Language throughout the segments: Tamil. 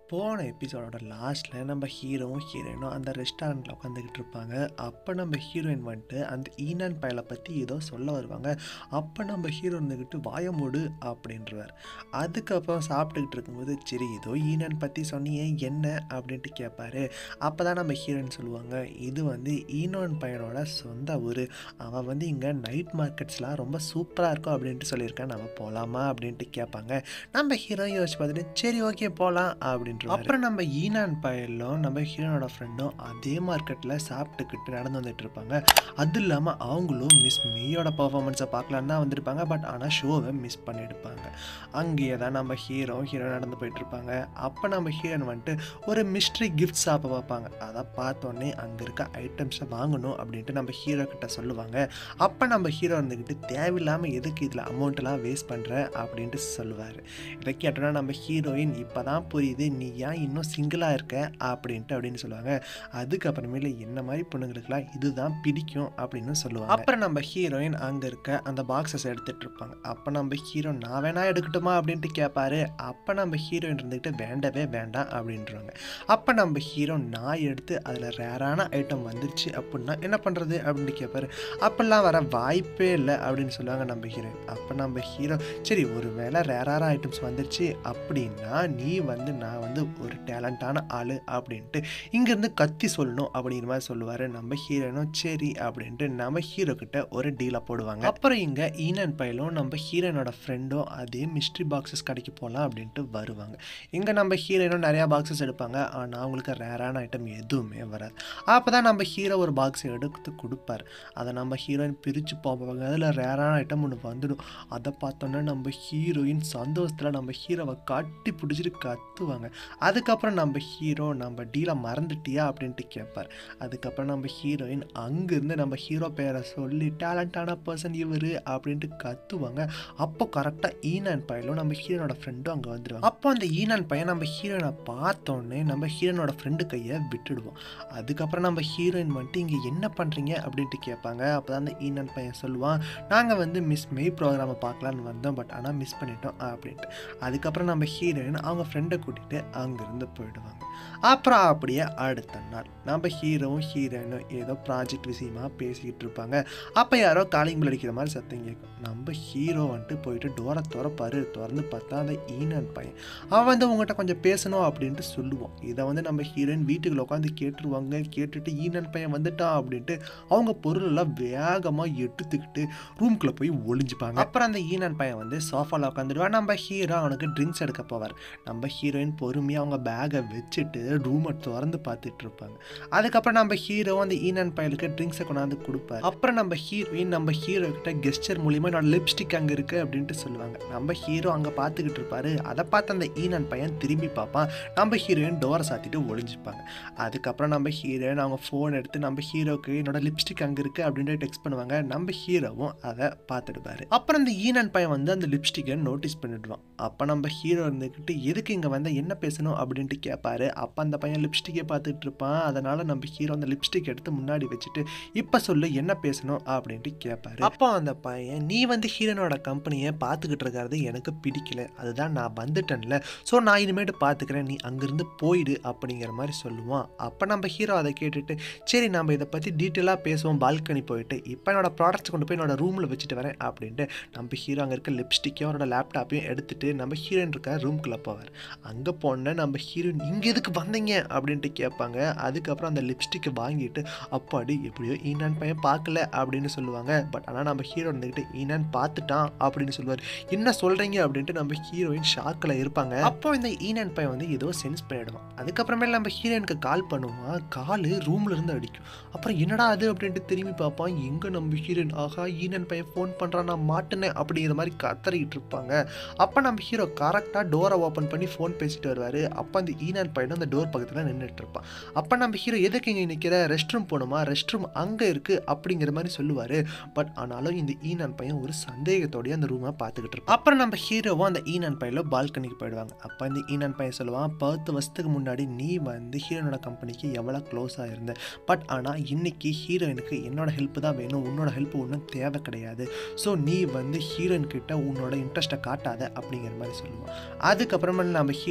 போன எபிசோடோட லாஸ்ட்டில் நம்ம ஹீரோவும் ஹீரோயினும் அந்த ரெஸ்டாரண்ட்டில் உட்காந்துக்கிட்டு இருப்பாங்க அப்போ நம்ம ஹீரோயின் வந்துட்டு அந்த ஈனான் பயலை பற்றி ஏதோ சொல்ல வருவாங்க அப்போ நம்ம ஹீரோ இருந்துக்கிட்டு வாய மூடு அப்படின்றவார் அதுக்கப்புறம் சாப்பிட்டுக்கிட்டு இருக்கும்போது சரி ஏதோ ஈனான் பற்றி சொன்னியே என்ன அப்படின்ட்டு கேட்பாரு அப்போ தான் நம்ம ஹீரோயின் சொல்லுவாங்க இது வந்து ஈனான் பையனோட சொந்த ஊர் அவன் வந்து இங்கே நைட் மார்க்கெட்ஸ்லாம் ரொம்ப சூப்பராக இருக்கும் அப்படின்ட்டு சொல்லியிருக்கான் நம்ம போகலாமா அப்படின்ட்டு கேட்பாங்க நம்ம ஹீரோ யோசிச்சு பார்த்துட்டு சரி ஓகே போகலாம் அப்படின்ற அப்புறம் நம்ம ஈனான் பயலும் நம்ம ஹீரோனோட ஃப்ரெண்டும் அதே மார்க்கெட்டில் சாப்பிட்டுக்கிட்டு நடந்து வந்துட்டு இருப்பாங்க அது இல்லாமல் அவங்களும் மிஸ் மெய்யோட பர்ஃபார்மன்ஸை பார்க்கலான்னு தான் வந்திருப்பாங்க பட் ஆனால் ஷோவை மிஸ் பண்ணியிருப்பாங்க அங்கேயே தான் நம்ம ஹீரோ ஹீரோ நடந்து போயிட்டு இருப்பாங்க அப்போ நம்ம ஹீரோன் வந்துட்டு ஒரு மிஸ்ட்ரி கிஃப்ட் ஷாப்பை பார்ப்பாங்க அதை பார்த்தோன்னே அங்கே இருக்க ஐட்டம்ஸை வாங்கணும் அப்படின்ட்டு நம்ம ஹீரோ கிட்ட சொல்லுவாங்க அப்போ நம்ம ஹீரோ இருந்துக்கிட்டு தேவையில்லாமல் எதுக்கு இதில் அமௌண்ட்டெல்லாம் வேஸ்ட் பண்ணுற அப்படின்ட்டு சொல்லுவார் இதை கேட்டோன்னா நம்ம ஹீரோயின் இப்போ தான் புரியுது நீ ஏன் இன்னும் சிங்கிளாக இருக்க அப்படின்ட்டு அப்படின்னு சொல்லுவாங்க அதுக்கப்புறமேல என்ன மாதிரி பொண்ணுங்களுக்குலாம் இதுதான் பிடிக்கும் அப்படின்னு சொல்லுவாங்க அப்புறம் நம்ம ஹீரோயின் அங்கே இருக்க அந்த பாக்ஸஸ் எடுத்துகிட்டு இருப்பாங்க அப்போ நம்ம ஹீரோ நான் வேணா எடுக்கட்டுமா அப்படின்ட்டு கேட்பாரு அப்போ நம்ம ஹீரோயின் இருந்துக்கிட்டு வேண்டவே வேண்டாம் அப்படின்றாங்க அப்போ நம்ம ஹீரோ நான் எடுத்து அதில் ரேரான ஐட்டம் வந்துருச்சு அப்படின்னா என்ன பண்ணுறது அப்படின்ட்டு கேட்பாரு அப்போல்லாம் வர வாய்ப்பே இல்லை அப்படின்னு சொல்லுவாங்க நம்ம ஹீரோயின் அப்போ நம்ம ஹீரோ சரி ஒரு வேளை ரேரான ஐட்டம்ஸ் வந்துருச்சு அப்படின்னா நீ வந்து நான் வந்து ஒரு டேலண்டான ஆள் அப்படின்ட்டு இங்கேருந்து கத்தி சொல்லணும் அப்படிங்கிற மாதிரி சொல்லுவார் நம்ம ஹீரோனும் சரி அப்படின்ட்டு நம்ம ஹீரோ கிட்ட ஒரு டீலை போடுவாங்க அப்புறம் இங்கே ஈனன் பையலும் நம்ம ஹீரோனோட ஃப்ரெண்டும் அதே மிஸ்ட்ரி பாக்ஸஸ் கடைக்கு போகலாம் அப்படின்ட்டு வருவாங்க இங்கே நம்ம ஹீரோயினும் நிறையா பாக்ஸஸ் எடுப்பாங்க ஆனால் அவங்களுக்கு ரேரான ஐட்டம் எதுவுமே வராது அப்போ தான் நம்ம ஹீரோ ஒரு பாக்ஸ் எடுத்து கொடுப்பார் அதை நம்ம ஹீரோயின் பிரித்து பார்ப்பாங்க அதில் ரேரான ஐட்டம் ஒன்று வந்துடும் அதை பார்த்தோன்னா நம்ம ஹீரோயின் சந்தோஷத்தில் நம்ம ஹீரோவை கட்டி பிடிச்சிட்டு கத்துவாங்க அதுக்கப்புறம் நம்ம ஹீரோ நம்ம டீலை மறந்துட்டியா அப்படின்ட்டு கேட்பார் அதுக்கப்புறம் நம்ம ஹீரோயின் அங்கேருந்து நம்ம ஹீரோ பேரை சொல்லி டேலண்டான பர்சன் இவர் அப்படின்ட்டு கத்துவாங்க அப்போ கரெக்டாக ஈனான் பையலும் நம்ம ஹீரோனோட ஃப்ரெண்டும் அங்கே வந்துடுவாங்க அப்போ அந்த ஈனான் பையன் நம்ம ஹீரோனை பார்த்தோன்னே நம்ம ஹீரோனோட ஃப்ரெண்டு கையை விட்டுடுவோம் அதுக்கப்புறம் நம்ம ஹீரோயின் வந்துட்டு இங்கே என்ன பண்ணுறீங்க அப்படின்ட்டு கேட்பாங்க அப்போ தான் அந்த ஈனான் பையன் சொல்லுவான் நாங்கள் வந்து மிஸ் மெய் ப்ரோக்ராமை பார்க்கலான்னு வந்தோம் பட் ஆனால் மிஸ் பண்ணிட்டோம் அப்படின்ட்டு அதுக்கப்புறம் நம்ம ஹீரோயின் அவங்க ஃப்ரெண்டை கூட்டிகிட்டு அங்கேருந்து போயிடுவாங்க அப்புறம் அப்படியே அடுத்த நாள் நம்ம ஹீரோவும் ஹீரோயினும் ஏதோ ப்ராஜெக்ட் விஷயமா பேசிக்கிட்டு இருப்பாங்க அப்போ யாரோ காலிங் பில் அடிக்கிற மாதிரி சத்தம் கேட்கும் நம்ம ஹீரோ வந்துட்டு போயிட்டு டோரை திறப்பாரு திறந்து பார்த்தா அந்த ஈனன் பையன் அவன் வந்து உங்கள்கிட்ட கொஞ்சம் பேசணும் அப்படின்ட்டு சொல்லுவோம் இதை வந்து நம்ம ஹீரோயின் வீட்டுக்குள்ள உட்காந்து கேட்டுருவாங்க கேட்டுட்டு ஈனன் பையன் வந்துட்டான் அப்படின்ட்டு அவங்க பொருளெல்லாம் வேகமாக எடுத்துக்கிட்டு ரூம்குள்ளே போய் ஒளிஞ்சுப்பாங்க அப்புறம் அந்த ஈனன் பையன் வந்து சோஃபாவில் உட்காந்துடுவான் நம்ம ஹீரோ அவனுக்கு ட்ரிங்க்ஸ் எடுக்க போவார் நம்ம ஹீரோயின் பொறுமையாக அவங்க பேகை வச்சுட்டு ரூமை திறந்து பார்த்துட்டு இருப்பாங்க அதுக்கப்புறம் நம்ம ஹீரோ அந்த ஈனன் பையலுக்கு ட்ரிங்க்ஸை கொண்டாந்து கொடுப்பாரு அப்புறம் நம்ம ஹீரோயின் நம்ம ஹீரோ கிட்ட கெஸ்டர் மூலியமாக என்னோட லிப்ஸ்டிக் அங்கே இருக்குது அப்படின்ட்டு சொல்லுவாங்க நம்ம ஹீரோ அங்கே பார்த்துக்கிட்டு இருப்பாரு அதை பார்த்து அந்த ஈனன் பையன் திரும்பி பார்ப்பான் நம்ம ஹீரோயின் டோரை சாத்திட்டு ஒளிஞ்சுப்பாங்க அதுக்கப்புறம் நம்ம ஹீரோயின் அவங்க ஃபோன் எடுத்து நம்ம ஹீரோக்கு என்னோட லிப்ஸ்டிக் அங்கே இருக்குது அப்படின்ட்டு டெக்ஸ்ட் பண்ணுவாங்க நம்ம ஹீரோவும் அதை பார்த்துடுப்பாரு அப்புறம் அந்த ஈனன் பையன் வந்து அந்த லிப்ஸ்டிக்கை நோட்டீஸ் பண்ணிடுவான் அப்போ நம்ம ஹீரோ இருந்துக்கிட்டு எதுக்கு இங்கே வந்து என்ன பேசணும் அப்படின்ட்டு கேட்பாரு அப்போ அந்த பையன் லிப்ஸ்டிக்கை பார்த்துட்டு இருப்பான் அதனால் நம்ம ஹீரோ அந்த லிப்ஸ்டிக் எடுத்து முன்னாடி வச்சுட்டு இப்போ சொல்லு என்ன பேசணும் அப்படின்ட்டு கேட்பாரு அப்போ அந்த பையன் நீ வந்து ஹீரோனோட கம்பெனியை பார்த்துக்கிட்டு இருக்கிறது எனக்கு பிடிக்கல அதுதான் நான் வந்துட்டேன்ல ஸோ நான் இனிமேட்டு பார்த்துக்கிறேன் நீ அங்கேருந்து போயிடு அப்படிங்கிற மாதிரி சொல்லுவான் அப்போ நம்ம ஹீரோ அதை கேட்டுட்டு சரி நம்ம இதை பற்றி டீட்டெயிலாக பேசுவோம் பால்கனி போயிட்டு இப்போ என்னோட ப்ராடக்ட்ஸ் கொண்டு போய் என்னோட ரூமில் வச்சுட்டு வரேன் அப்படின்ட்டு நம்ம ஹீரோ அங்கே இருக்க லிப்ஸ்டிக்கையும் அவரோட லேப்டாப்பையும் எடுத்துட்டு நம்ம ஹீரோயின் இருக்க ரூம்குள்ளே போவார் அங்கே போன நம்ம ஹீரோயின் இங்கே எதுக்கு வந்தீங்க அப்படின்ட்டு கேட்பாங்க அதுக்கப்புறம் அந்த லிப்ஸ்டிக்கை வாங்கிட்டு அப்பாடி எப்படியோ ஈனான் பையன் பார்க்கல அப்படின்னு சொல்லுவாங்க பட் ஆனால் நம்ம ஹீரோ இருந்துக்கிட்டு ஈனான் பார்த்துட்டான் அப்படின்னு சொல்லுவார் என்ன சொல்கிறீங்க அப்படின்ட்டு நம்ம ஹீரோயின் ஷாக்கில் இருப்பாங்க அப்போ இந்த ஈனான் பையன் வந்து ஏதோ சென்ஸ் பண்ணிடுவான் அதுக்கப்புறமேல நம்ம ஹீரோயினுக்கு கால் பண்ணுவான் கால் ரூம்ல இருந்து அடிக்கும் அப்புறம் என்னடா அது அப்படின்ட்டு திரும்பி பார்ப்பான் எங்கே நம்ம ஹீரோயின் ஆகா ஈனன் பையன் ஃபோன் பண்ணுறான் நான் மாட்டினேன் அப்படிங்கிற மாதிரி கத்தறிக்கிட்டு இருப்பாங்க அப்போ நம்ம ஹீரோ கரெக்டாக டோரை ஓப்பன் பண்ணி ஃபோன் பேசிட்டு வருவார் அப்போ அந்த ஈனான் பையனும் அந்த டோர் பக்கத்தில் நின்றுட்டு இருப்பான் அப்போ நம்ம ஹீரோ எதுக்கு இங்கே நிற்கிற ரெஸ்ட் ரூம் போகணுமா ரெஸ்ட் ரூம் அங்கே இருக்குது அப்படிங்கிற மாதிரி சொல்லுவார் பட் ஆனாலும் இந்த ஈனான் பையன் ஒரு சந்தேகத்தோடய அந்த ரூமை பார்த்துக்கிட்டு இருப்பான் அப்புறம் நம்ம ஹீரோவும் அந்த ஈனான் பையனில் பால்கனிக்கு போயிடுவாங்க அப்போ இந்த ஈனான் பையன் சொல்லுவான் பத்து வருஷத்துக்கு முன்னாடி நீ வந்து ஹீரோனோட கம்பெனிக்கு எவ்வளோ க்ளோஸாக இருந்த பட் ஆனால் இன்னைக்கு ஹீரோயினுக்கு என்னோட ஹெல்ப் தான் வேணும் உன்னோட ஹெல்ப் ஒன்றும் தேவை கிடையாது ஸோ நீ வந்து ஹீரோயின் கிட்ட உன்னோட இன்ட்ரெஸ்ட்டை காட்டாத அப்படிங்கிற மாதிரி சொல்லுவான் அதுக்கப்புறமா நம்ம ஹீரோ இருந்து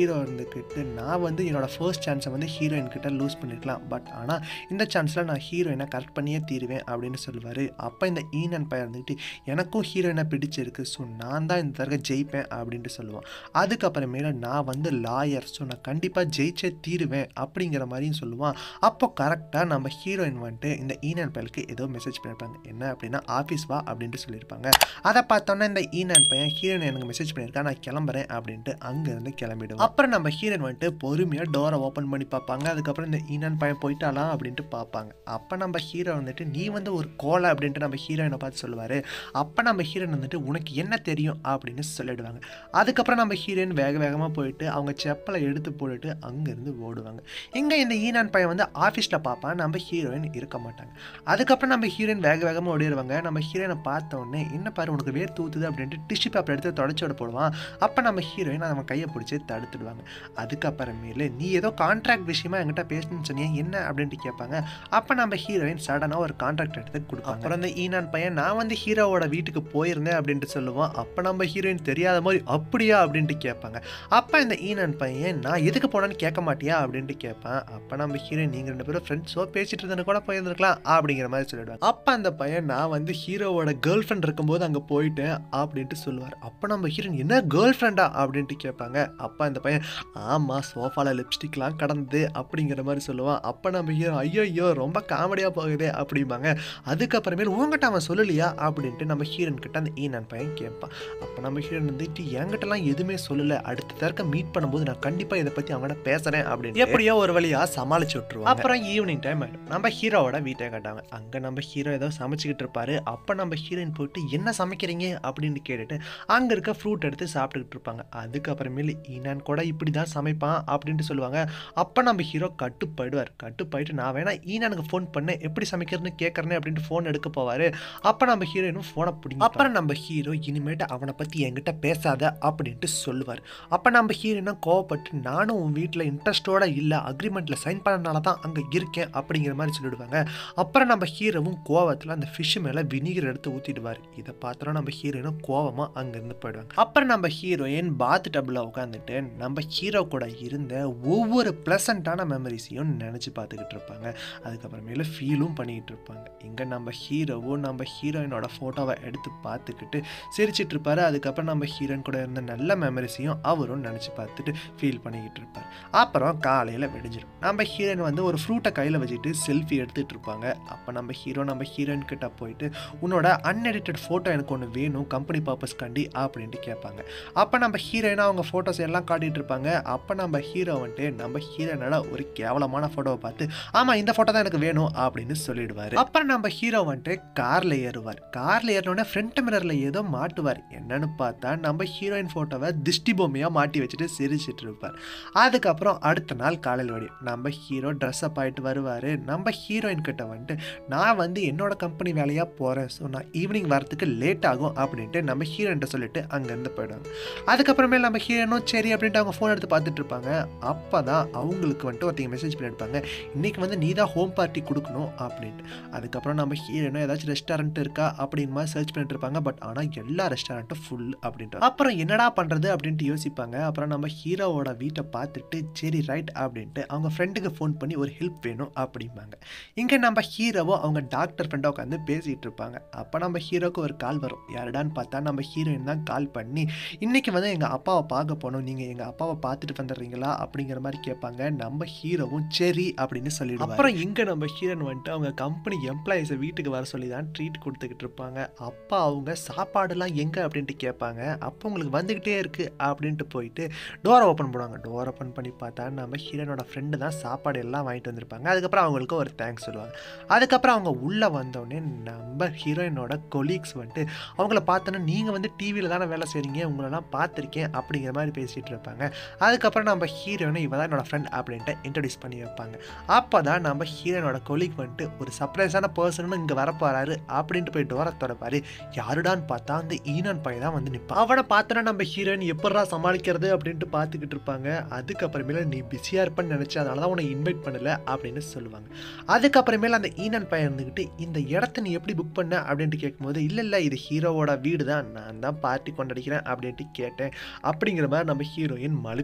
இருந்துக்கிட்டு நான் வந்து என்னோட ஃபர்ஸ்ட் சான்ஸை வந்து ஹீரோயின் கிட்ட லூஸ் பண்ணிருக்கலாம் பட் ஆனால் இந்த சான்ஸில் நான் ஹீரோயினை கரெக்ட் பண்ணியே தீருவேன் அப்படின்னு சொல்லுவார் அப்போ இந்த ஈனன் பையன் இருந்துக்கிட்டு எனக்கும் ஹீரோயினை பிடிச்சிருக்கு ஸோ நான் தான் இந்த தடவை ஜெயிப்பேன் அப்படின்ட்டு சொல்லுவான் அதுக்கப்புறமேல நான் வந்து லாயர் ஸோ நான் கண்டிப்பாக ஜெயிச்சே தீருவேன் அப்படிங்கிற மாதிரியும் சொல்லுவான் அப்போ கரெக்டாக நம்ம ஹீரோயின் வந்துட்டு இந்த ஈனன் பயலுக்கு ஏதோ மெசேஜ் பண்ணியிருப்பாங்க என்ன அப்படின்னா ஆஃபீஸ் வா அப்படின்ட்டு சொல்லியிருப்பாங்க அதை பார்த்தோன்னே இந்த ஈனன் பையன் ஹீரோயின் எனக்கு மெசேஜ் பண்ணியிருக்கா நான் கிளம்புறேன் அப்படின்ட்டு அங்கேருந்து கிளம்பிடுவோம் அப்புறம் நம்ம ஹீரோயின் வந்துட்டு பொறுமையாக டோரை ஓப்பன் பண்ணி பார்ப்பாங்க அதுக்கப்புறம் இந்த ஈனன் பையன் போயிட்டாலாம் அப்படின்ட்டு பார்ப்பாங்க அப்போ நம்ம ஹீரோ வந்துட்டு நீ வந்து ஒரு கோலை அப்படின்ட்டு நம்ம ஹீரோயினை பார்த்து சொல்லுவார் அப்போ நம்ம ஹீரோயின் வந்துட்டு உனக்கு என்ன தெரியும் அப்படின்னு சொல்லிடுவாங்க அதுக்கப்புறம் நம்ம ஹீரோயின் வேக வேகமாக போயிட்டு அவங்க செப்பலை எடுத்து போட்டுட்டு அங்கேருந்து ஓடுவாங்க இங்கே இந்த ஈனான் பையன் வந்து ஆஃபீஸில் பார்ப்பான் நம்ம ஹீரோயின் இருக்க மாட்டாங்க அதுக்கப்புறம் நம்ம ஹீரோயின் வேக வேகமாக ஓடிடுவாங்க நம்ம ஹீரோயினை பார்த்த உடனே என்ன பாரு உனக்கு வேர் தூத்துது அப்படின்ட்டு டிஷ்யூ பேப்பர் எடுத்து தொடச்சி விட போடுவான் அப்போ நம்ம ஹீரோயின் அவன் கையை பிடிச்சி தடுத்துடுவாங்க அதுக்கப்புறமேலு நீ ஏதோ கான்ட்ராக்ட் விஷயமா என்கிட்ட பேசணும்னு சொன்னியா என்ன அப்படின்ட்டு கேட்பாங்க அப்போ நம்ம ஹீரோயின் சடனாக ஒரு கான்ட்ராக்ட் எடுத்து கொடுப்பாங்க அப்புறம் இந்த ஈனான் பையன் நான் வந்து ஹீரோவோட வீட்டுக்கு போயிருந்தேன் அப்படின்ட்டு சொல்லுவான் அப்போ நம்ம ஹீரோயின் தெரியாத மாதிரி அப்படியா அப்படின்ட்டு கேட்பாங்க அப்போ இந்த ஈனான் பையன் நான் எதுக்கு போனேன்னு கேட்க மாட்டியா அப்படின்ட்டு கேட்பேன் அப்போ நம்ம ஹீரோயின் நீங்கள் ரெண்டு பேரும் ஃப்ரெண்ட்ஸோ பேசிட்டு இருந்தேன்னு கூட போயிருந்துருக்கலாம் அப்படிங்கிற மாதிரி சொல்லிடுவாங்க அப்போ அந்த பையன் நான் வந்து ஹீரோவோட கேர்ள் ஃப்ரெண்ட் இருக்கும்போது அங்கே போயிட்டேன் அப்படின்ட்டு சொல்லுவார் அப்போ நம்ம ஹீரோயின் என்ன கேர்ள் ஃப்ரெண்டா அப்படின்ட்டு கேட்பாங்க அப்போ அந்த பையன் ஆமாம் சோஃபாவில் லிப்ஸ்டிக்லாம் கடந்தது அப்படிங்கிற மாதிரி சொல்லுவான் அப்போ நம்ம ஹீரோ ஐயோ ரொம்ப காமெடியாக போகுதே அப்படிம்பாங்க அதுக்கப்புறமேல் உங்ககிட்ட அவன் சொல்லலையா அப்படின்ட்டு நம்ம ஹீரோன் கிட்ட அந்த ஈனான் பையன் கேட்பான் அப்போ நம்ம ஹீரோன் வந்துட்டு என்கிட்டலாம் எதுவுமே சொல்லலை அடுத்த தடவை மீட் பண்ணும்போது நான் கண்டிப்பாக இதை பற்றி அவங்கள்ட்ட பேசுகிறேன் அப்படின்னு எப்படியோ ஒரு வழியாக சமாளிச்சு விட்டுருவோம் அப்புறம் ஈவினிங் டைம் ஆகிடும் நம்ம ஹீரோவோட வீட்டை கட்டாங்க அங்கே நம்ம ஹீரோ ஏதோ சமைச்சிக்கிட்டு இருப்பாரு அப்போ நம்ம ஹீரோயின் போயிட்டு என்ன சமைக்கிறீங்க அப்படின்னு கேட்டுட்டு அங்கே இருக்க ஃப்ரூட் எடுத்து சாப்பிட்டுக்கிட்டு இருப்பாங்க அதுக்கப்புறமேல ஈனான் கூட இப்படி தான் சமைப்பான் அப்படின்ட்டு சொல்லுவாங்க அப்போ நம்ம ஹீரோ கட்டுப்படுவார் கட்டுப்பாயிட்டு நான் வேணா ஈனானுக்கு ஃபோன் பண்ணேன் எப்படி சமைக்கிறதுன்னு கேட்குறேன்னு அப்படின்ட்டு ஃபோன் எடுக்க போவார் அப்போ நம்ம ஹீரோயினும் ஃபோனை பிடிங்க அப்புறம் நம்ம ஹீரோ இனிமேட்டு அவனை பற்றி என்கிட்ட பேசாத அப்படின்ட்டு சொல்லுவார் அப்போ நம்ம ஹீரோயினும் கோவப்பட்டு நானும் உன் வீட்டில் இன்ட்ரெஸ்டோட இல்லை அக்ரிமெண்ட்டில் சைன் பண்ணனால தான் அங்கே இருக்கேன் அப்படிங்கிற மாதிரி சொல்லிடுவாங்க அப்புறம் நம்ம ஹீரோவும் கோவத்தில் அந்த ஃபிஷ் மேலே வினிகர் எடுத்து ஊற்றிடுவார் இதை பார்த்தோன்னா நம்ம ஹீரோயினும் கோவமாக அங்கேருந்து போயிடுவாங்க அப்புறம் நம்ம ஹீரோயின் பாத் டப்பில் உட்காந்துட்டு நம்ம ஹீரோ கூட இருந்த ஒவ்வொரு ப்ளசண்ட்டான மெமரிஸையும் நினச்சி பார்த்துக்கிட்டு இருப்பாங்க அதுக்கப்புறமேல ஃபீலும் பண்ணிக்கிட்டு இருப்பாங்க இங்கே நம்ம ஹீரோவும் நம்ம ஹீரோயினோட ஃபோட்டோவை எடுத்து பார்த்துக்கிட்டு சிரிச்சிட்டு இருப்பாரு அதுக்கப்புறம் நம்ம ஹீரோயின் கூட இருந்த நல்ல மெமரிஸையும் அவரும் நினச்சி பார்த்துட்டு ஃபீல் பண்ணிக்கிட்டு இருப்பார் அப்புறம் காலையில் வெடிஞ்சிடும் நம்ம ஹீரோயின் வந்து ஒரு ஃப்ரூட்டை கையில் வச்சுட்டு செல்ஃபி எடுத்துகிட்டு இருப்பாங்க அப்போ நம்ம ஹீரோ நம்ம ஹீரோயின் கிட்ட போயிட்டு உன்னோட அன்எடிட்டட் ஃபோட்டோ எனக்கு ஒன்று வேணும் கம்பெனி பர்பஸ்க்காண்டி அப்படின்ட்டு கேட்பாங்க அப்போ நம்ம ஹீரோயினா அவங்க ஃபோட்டோஸ் எல்லாம் காட்டிட்டு இருப்பாங்க அப்போ நம்ம ஹீரோ வந்துட்டு நம்ம ஹீரோயினோட ஒரு கேவலமான ஃபோட்டோவை பார்த்து ஆமாம் இந்த ஃபோட்டோ தான் எனக்கு வேணும் அப்படின்னு சொல்லிடுவார் அப்புறம் நம்ம ஹீரோ வந்துட்டு காரில் ஏறுவார் காரில் ஏறினோடனே ஃப்ரண்ட் மிரரில் ஏதோ மாட்டுவார் என்னன்னு பார்த்தா நம்ம ஹீரோயின் ஃபோட்டோவை திஷ்டி பொம்மையாக மாட்டி வச்சுட்டு சிரிச்சிட்டு இருப்பார் அதுக்கப்புறம் அடுத்த நாள் காலையில் வடி நம்ம ஹீரோ ட்ரெஸ்அப் ஆகிட்டு வருவார் நம்ம ஹீரோயின் கிட்ட வந்துட்டு நான் வந்து என்னோட கம்பெனி வேலையாக போகிறேன் ஸோ நான் ஈவினிங் வரத்துக்கு லேட் ஆகும் அப்படின்ட்டு நம்ம ஹீரோயின்ட்ட சொல்லிட்டு அங்கேருந்து போயிடுவாங்க அதுக்கப்புறமே நம்ம ஹீரோனும் சரி அப்படின்ட்டு அவங்க ஃபோன் எடுத்து பார்த்துட்டு இருப்பாங்க அப்போ தான் அவங்களுக்கு வந்துட்டு ஒருத்தங்க மெசேஜ் பண்ணியிருப்பாங்க இன்றைக்கி வந்து நீ தான் ஹோம் பார்ட்டி கொடுக்கணும் அப்படின்ட்டு அதுக்கப்புறம் நம்ம ஹீரோனும் ஏதாச்சும் ரெஸ்டாரண்ட் இருக்கா அப்படின்னு மாதிரி சர்ச் பண்ணிட்டு இருப்பாங்க பட் ஆனால் எல்லா ரெஸ்டாரண்ட்டும் ஃபுல் அப்படின்ட்டு அப்புறம் என்னடா பண்ணுறது அப்படின்ட்டு யோசிப்பாங்க அப்புறம் நம்ம ஹீரோவோட வீட்டை பார்த்துட்டு சரி ரைட் அப்படின்ட்டு அவங்க ஃப்ரெண்டுக்கு ஃபோன் பண்ணி ஒரு ஹெல்ப் வேணும் அப்படிம்பாங்க இங்கே நம்ம ஹீரோவும் அவங்க டாக்டர் ஃப்ரெண்டாக உட்காந்து பேசிகிட்டு இருப்பாங்க அப்போ நம்ம ஹீரோக்கு ஒரு கால் வரும் யாருடான்னு பார்த்தா நம்ம ஹீரோயின் தான் கால் பண்ணி இன்னைக்கு வந்து எங்கள் அப்பாவை பார்க்க போனோம் நீங்கள் எங்கள் அப்பாவை பார்த்துட்டு வந்துடுறீங்களா அப்படிங்கிற மாதிரி கேட்பாங்க நம்ம ஹீரோவும் சரி அப்படின்னு சொல்லிடுவாங்க அப்புறம் இங்கே நம்ம ஹீரோன் வந்துட்டு அவங்க கம்பெனி எம்ப்ளாயிஸை வீட்டுக்கு வர சொல்லி தான் ட்ரீட் கொடுத்துக்கிட்டு இருப்பாங்க அப்போ அவங்க சாப்பாடுலாம் எங்கே அப்படின்ட்டு கேட்பாங்க அப்போ உங்களுக்கு வந்துக்கிட்டே இருக்குது அப்படின்ட்டு போயிட்டு டோரை ஓப்பன் பண்ணுவாங்க டோர் ஓப்பன் பண்ணி பார்த்தா நம்ம ஹீரோனோட ஃப்ரெண்டு தான் சாப்பாடு எல்லாம் வாங்கிட்டு வந்திருப்பாங்க அதுக்கப்புறம் அவங்களுக்கு ஒரு தேங்க்ஸ் சொல்லுவாங்க அதுக்கப்புறம் அவங்க உள்ளே வந்தோடனே நம்ம ஹீரோயினோட கொலீக்ஸ் வந்துட்டு அவங்கள பார்த்தோன்னா நீங்கள் வந்து டிவியில் தானே வேலை செய்கிறீங்க உங்களெல்லாம் பார்த்துருக்கேன் அப்படிங்கிற மாதிரி பேசிகிட்டு இருப்பாங்க அதுக்கப்புறம் நம்ம ஹீரோயினை இவ தான் என்னோட ஃப்ரெண்ட் அப்படின்ட்டு இன்ட்ரடியூஸ் பண்ணி வைப்பாங்க அப்போ தான் நம்ம ஹீரோயினோட கொலீக் வந்துட்டு ஒரு சர்ப்ரைஸான பர்சனும் இங்கே வரப்போறாரு அப்படின்ட்டு போய் டோரை திறப்பாரு யாருடான்னு பார்த்தா அந்த ஈனான் பையன் தான் வந்து நிற்பான் அவனை பார்த்தோன்னா நம்ம ஹீரோயின் எப்படா சமாளிக்கிறது அப்படின்ட்டு பார்த்துக்கிட்டு இருப்பாங்க அதுக்கப்புறமேல நீ பிஸியாக இருப்பேன்னு நினச்சி அதனால தான் உன்னை இன்வைட் பண்ணல அப்படின்னு சொல்லுவாங்க அதுக்கப்புறமேல அந்த ஈனான் பையன் இருந்துக்கிட்டு இந்த இடத்த நீ எப்படி புக் பண்ண அப்படின்ட்டு கேட்கும்போது இல்லை இல்லை இது ஹீரோவோட வீடு தான் நான் தான் பார்ட்டி கொண்டாடிக்கிறேன் அப்படின்ட்டு கேட்டேன் அப்படிங்கிற மாதிரி நம்ம ஹீரோயின் மழுப்பி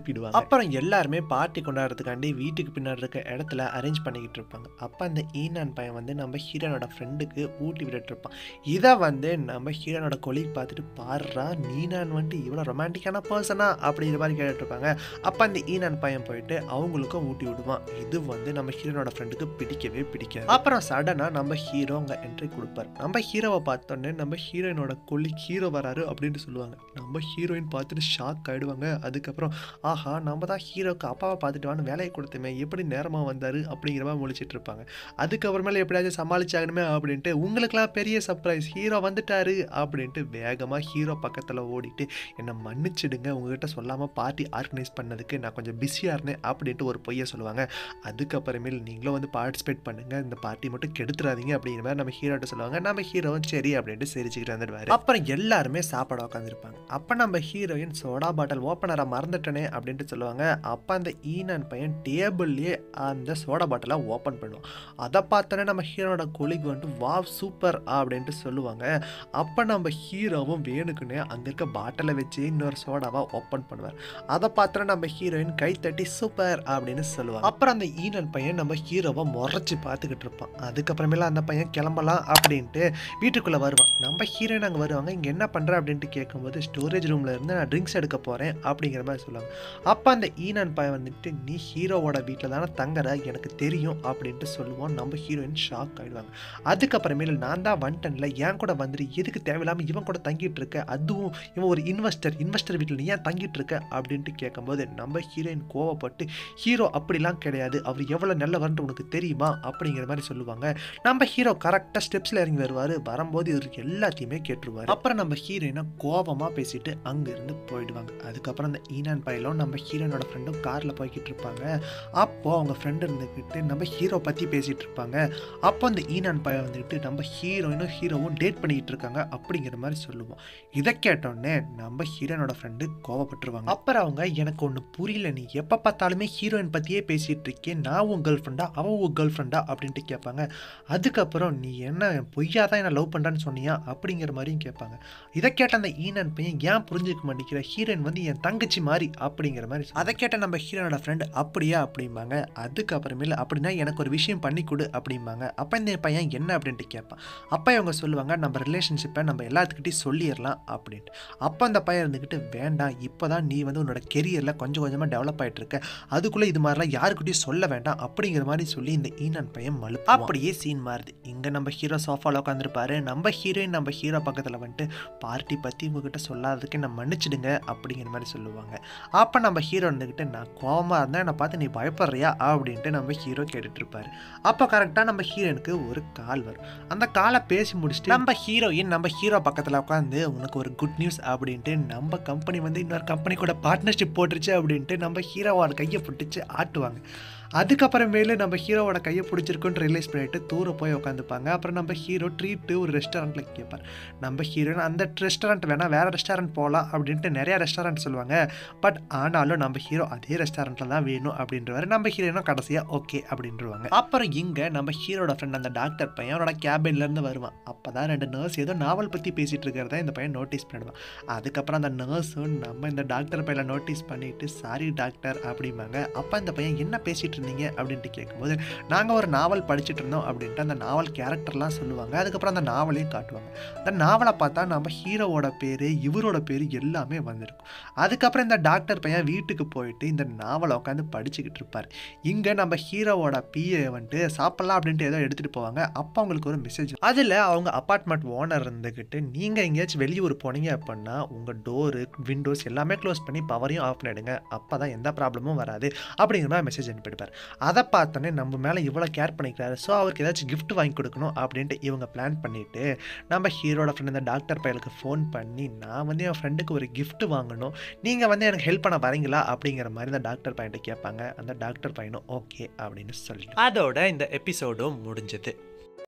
அனுப்பிடுவாங்க அப்புறம் எல்லாருமே பார்ட்டி கொண்டாடுறதுக்காண்டி வீட்டுக்கு பின்னாடி இருக்க இடத்துல அரேஞ்ச் பண்ணிக்கிட்டு இருப்பாங்க அப்போ அந்த ஈனான் பையன் வந்து நம்ம ஹீரோனோட ஃப்ரெண்டுக்கு ஊட்டி விட்டுட்டு இருப்பான் இதை வந்து நம்ம ஹீரோனோட கொலிக் பார்த்துட்டு பாடுறா நீனான் வந்துட்டு இவ்வளோ ரொமான்டிக்கான பர்சனா அப்படிங்கிற மாதிரி கேட்டுட்டு இருப்பாங்க அப்போ அந்த ஈனான் பையன் போயிட்டு அவங்களுக்கும் ஊட்டி விடுவான் இது வந்து நம்ம ஹீரோனோட ஃப்ரெண்டுக்கு பிடிக்கவே பிடிக்காது அப்புறம் சடனாக நம்ம ஹீரோ அங்கே என்ட்ரி கொடுப்பார் நம்ம ஹீரோவை பார்த்தோன்னே நம்ம ஹீரோயினோட கொல்லி ஹீரோ வராரு அப்படின்ட்டு சொல்லுவாங்க நம்ம ஹீரோயின் பார்த்துட்டு ஷாக் ஆகிடுவாங்க அதுக்கப்புறம் ஆஹா நம்ம தான் ஹீரோக்கு அப்பாவை பார்த்துட்டு வான்னு வேலையை கொடுத்தோமே எப்படி நேரமாக வந்தார் அப்படிங்கிற மாதிரி முழிச்சிட்டு இருப்பாங்க அதுக்கப்புறமேல எப்படியாச்சும் சமாளிச்சாகணுமே அப்படின்ட்டு உங்களுக்கெல்லாம் பெரிய சர்ப்ரைஸ் ஹீரோ வந்துட்டாரு அப்படின்ட்டு வேகமாக ஹீரோ பக்கத்தில் ஓடிட்டு என்னை மன்னிச்சிடுங்க உங்ககிட்ட சொல்லாமல் பார்ட்டி ஆர்கனைஸ் பண்ணதுக்கு நான் கொஞ்சம் பிஸியாக இருந்தேன் அப்படின்ட்டு ஒரு பொய்யை சொல்லுவாங்க அதுக்கப்புறமேல் நீங்களும் வந்து பார்ட்டிசிபேட் பண்ணுங்கள் இந்த பார்ட்டி மட்டும் கெடுத்துறாதீங்க அப்படிங்கிற மாதிரி நம்ம ஹீரோட்ட சொல்லுவாங்க நம்ம ஹீரோவும் சரி அப்படின்ட்டு சிரிச்சுக்கிட்டு வந்துடுவாரு அப்புறம் எல்லாருமே சாப்பாடு உட்காந்துருப்பாங்க அப்போ நம்ம ஹீரோயின் சோடா பாட்டில் ஓப்பனரை மறந்துட்டனே அப்படின்ட்டு சொல்லுவாங்க அப்போ அந்த ஈனான் பையன் டேபிள்லேயே அந்த சோடா பாட்டிலை ஓப்பன் பண்ணுவான் அதை பார்த்தோன்னே நம்ம ஹீரோட கொலிக்கு வந்துட்டு வா சூப்பர் அப்படின்ட்டு சொல்லுவாங்க அப்போ நம்ம ஹீரோவும் வேணுக்குன்னே அங்கே இருக்க பாட்டிலை வச்சு இன்னொரு சோடாவை ஓப்பன் பண்ணுவார் அதை பார்த்தோன்னே நம்ம ஹீரோயின் கை தட்டி சூப்பர் அப்படின்னு சொல்லுவாங்க அப்புறம் அந்த ஈனன் பையன் நம்ம ஹீரோவை முறைச்சி பார்த்துக்கிட்டு இருப்பான் அதுக்கப்புறமேல அந்த பையன் கிளம்பலாம் அப்படின்ட்டு வீட்டுக்குள்ளே வருவான் நம்ம ஹீரோயின் அங்கே வருவாங்க இங்கே என்ன பண்ணுற அப்படின்ட்டு கேட்கும்போது ஸ்டோரேஜ் ரூமில் இருந்து நான் ட்ரிங்க்ஸ் எடுக்க போகிறேன் அப்படிங்கிற மாதிரி சொல்லுவாங்க அப்போ அந்த ஈனான் பையன் வந்துட்டு நீ ஹீரோவோட வீட்டில் தானே தங்குற எனக்கு தெரியும் அப்படின்ட்டு சொல்லுவோம் நம்ம ஹீரோயின் ஷாக் ஆகிடுவாங்க அதுக்கப்புறமேல நான் தான் வந்துட்டேன்ல என் கூட வந்துட்டு எதுக்கு தேவையில்லாமல் இவன் கூட தங்கிட்டு இருக்க அதுவும் இவன் ஒரு இன்வெஸ்டர் இன்வெஸ்டர் வீட்டில் நீ ஏன் தங்கிட்டு இருக்க அப்படின்ட்டு கேட்கும்போது நம்ம ஹீரோயின் கோவப்பட்டு ஹீரோ அப்படிலாம் கிடையாது அவர் எவ்வளோ நல்லவர்ன்ட்டு உனக்கு தெரியுமா அப்படிங்கிற மாதிரி சொல்லுவாங்க நம்ம ஹீரோ கரெக்டாக ஸ்டெப்ஸில் இறங்கி வருவார் வரும்போது இவருக்கு எல்லாத்தையுமே கேட்டுருவார் அப்புறம் நம்ம ஹீரோயினை கோவமாக பேசிட்டு அங்கேருந்து போயிடுவாங்க அதுக்கப்புறம் அந்த ஈனான் பையலும் நம்ம ஹீரோனோட ஃப்ரெண்டும் காரில் போய்கிட்டு இருப்பாங்க அப்போது அவங்க ஃப்ரெண்டு இருந்துக்கிட்டு நம்ம ஹீரோ பற்றி பேசிகிட்டு இருப்பாங்க அப்போ அந்த ஈனான் பையன் வந்துட்டு நம்ம ஹீரோயினும் ஹீரோவும் டேட் பண்ணிக்கிட்டு இருக்காங்க அப்படிங்கிற மாதிரி சொல்லுவோம் இதை கேட்டோடனே நம்ம ஹீரோனோட ஃப்ரெண்டு கோவப்பட்டுருவாங்க அப்புறம் அவங்க எனக்கு ஒன்று புரியல நீ எப்போ பார்த்தாலுமே ஹீரோயின் பற்றியே பேசிகிட்டு இருக்கேன் நான் உன் கேர்ள் ஃப்ரெண்டா அவன் உன் கேர்ள் ஃப்ரெண்டா அப்படின்ட்டு கேட்பாங்க அதுக்கப்புறம் நீ என்ன பொய்யா தான் என்ன லவ் பண்ணுறான்னு சொன்னியா அப்படிங்கிற மாதிரியும் கேட்பாங்க இதை கேட்ட அந்த ஈனன் பையன் ஏன் புரிஞ்சுக்க மாட்டேங்கிற ஹீரோயின் வந்து என் தங்கச்சி மாதிரி அப்படிங்கிற மாதிரி சொல்லி- அதை கேட்ட நம்ம ஹீரோனோட ஃப்ரெண்ட் அப்படியா அப்படிம்பாங்க அதுக்கப்புறமேல அப்படின்னா எனக்கு ஒரு விஷயம் பண்ணி கொடு அப்படிம்பாங்க அப்போ இந்த பையன் என்ன அப்படின்ட்டு கேட்பான் அப்போ இவங்க சொல்லுவாங்க நம்ம ரிலேஷன்ஷிப்பை நம்ம எல்லாத்துக்கிட்டையும் சொல்லிடலாம் அப்படின்ட்டு அப்போ அந்த பையன் இருந்துக்கிட்டு வேண்டாம் இப்போ தான் நீ வந்து உன்னோட கெரியரில் கொஞ்சம் கொஞ்சமாக டெவலப் ஆகிட்டு இருக்க அதுக்குள்ளே இது மாதிரிலாம் யாருக்கிட்டையும் சொல்ல வேண்டாம் அப்படிங்கிற மாதிரி சொல்லி இந்த ஈனான் பையன் மலு அப்படியே சீன் மாறுது இங்கே நம்ம ஹீரோ சோஃபாவில் உட்காந்துருப்பாரு நம்ம ஹீரோயின் நம்ம ஹீரோ பக்கத்தில் வந்துட்டு பார்ட்டி பற்றி உங்ககிட்ட சொல்லாததுக்கு நான் மன்னிச்சிடுங்க அப்படிங்கிற மாதிரி சொல்லுவாங்க அப்போ நம்ம ஹீரோ இருந்துக்கிட்டு நான் கோவமாக இருந்தேன் என்னை பார்த்து நீ பயப்படுறியா அப்படின்ட்டு நம்ம ஹீரோ கேட்டுட்டு இருப்பாரு அப்போ கரெக்டாக நம்ம ஹீரோனுக்கு ஒரு கால் வரும் அந்த காலை பேசி முடிச்சுட்டு நம்ம ஹீரோயின் நம்ம ஹீரோ பக்கத்தில் உட்காந்து உனக்கு ஒரு குட் நியூஸ் அப்படின்ட்டு நம்ம கம்பெனி வந்து இன்னொரு கம்பெனி கூட பார்ட்னர்ஷிப் போட்டுருச்சு அப்படின்ட்டு நம்ம ஹீரோவோட கையை பிடிச்சி ஆட்டுவாங்க அதுக்கப்புறமேலு நம்ம ஹீரோவோட கையை பிடிச்சிருக்குன்னு ரிலீஸ் பண்ணிட்டு தூர போய் உட்காந்துப்பாங்க அப்புறம் நம்ம ஹீரோ ட்ரீட்டு ஒரு ரெஸ்டாரண்ட்டில் கேட்பார் நம்ம ஹீரோ அந்த ரெஸ்டாரண்ட் வேணால் வேறு ரெஸ்டாரண்ட் போகலாம் அப்படின்ட்டு நிறையா ரெஸ்டாரண்ட் சொல்லுவாங்க பட் ஆனாலும் நம்ம ஹீரோ அதே ரெஸ்டாரண்ட்டில் தான் வேணும் அப்படின்றவாரு நம்ம ஹீரோனும் கடைசியாக ஓகே அப்படின்றவாங்க அப்புறம் இங்கே நம்ம ஹீரோட ஃப்ரெண்ட் அந்த டாக்டர் பையன் அவனோட கேபின்லேருந்து வருவான் அப்போ தான் ரெண்டு நர்ஸ் ஏதோ நாவல் பற்றி பேசிகிட்டு இருக்கிறத இந்த பையன் நோட்டீஸ் பண்ணிடுவான் அதுக்கப்புறம் அந்த நர்ஸும் நம்ம இந்த டாக்டர் பையனை நோட்டீஸ் பண்ணிட்டு சாரி டாக்டர் அப்படிம்பாங்க அப்போ இந்த பையன் என்ன பேசிகிட்டு இருந்தீங்க அப்படின்ட்டு கேட்கும்போது நாங்கள் ஒரு நாவல் படிச்சுட்டு இருந்தோம் அப்படின்ட்டு அந்த நாவல் கேரக்டர்லாம் சொல்லுவாங்க அதுக்கப்புறம் அந்த நாவலையும் காட்டுவாங்க அந்த நாவலை பார்த்தா நம்ம ஹீரோவோட பேர் இவரோட பேர் எல்லாமே வந்திருக்கும் அதுக்கப்புறம் இந்த டாக்டர் பையன் வீட்டுக்கு போயிட்டு இந்த நாவலை உட்காந்து படிச்சுக்கிட்டு இருப்பார் இங்கே நம்ம ஹீரோவோட பிஏ வந்துட்டு சாப்பிட்லாம் அப்படின்ட்டு ஏதோ எடுத்துகிட்டு போவாங்க அப்போ அவங்களுக்கு ஒரு மெசேஜ் அதில் அவங்க அப்பார்ட்மெண்ட் ஓனர் இருந்துக்கிட்டு நீங்கள் எங்கேயாச்சும் வெளியூர் போனீங்க அப்படின்னா உங்கள் டோரு விண்டோஸ் எல்லாமே க்ளோஸ் பண்ணி பவரையும் ஆஃப் பண்ணிடுங்க அப்போ தான் எந்த ப்ராப்ளமும் வராது அப்படிங்கிற மாதிரி மெசேஜ் அனுப்பிடுப்பார் அதை பார்த்தோன்னே நம்ம மேலே இவ்வளோ கேர் பண்ணிக்கிறாரு ஸோ அவருக்கு ஏதாச்சும் gift வாங்கி கொடுக்கணும் அப்படின்ட்டு இவங்க பிளான் பண்ணிவிட்டு நம்ம ஹீரோட ஃப்ரெண்ட் இந்த டாக்டர் பையலுக்கு ஃபோன் பண்ணி நான் வந்து என் ஃப்ரெண்டுக்கு ஒரு gift வாங்கணும் நீங்கள் வந்து எனக்கு ஹெல்ப் பண்ண வரீங்களா அப்படிங்கிற மாதிரி இந்த டாக்டர் பையன்ட்ட கேட்பாங்க அந்த டாக்டர் பையனும் ஓகே அப்படின்னு சொல்லி அதோட இந்த எபிசோடும் முடிஞ்சது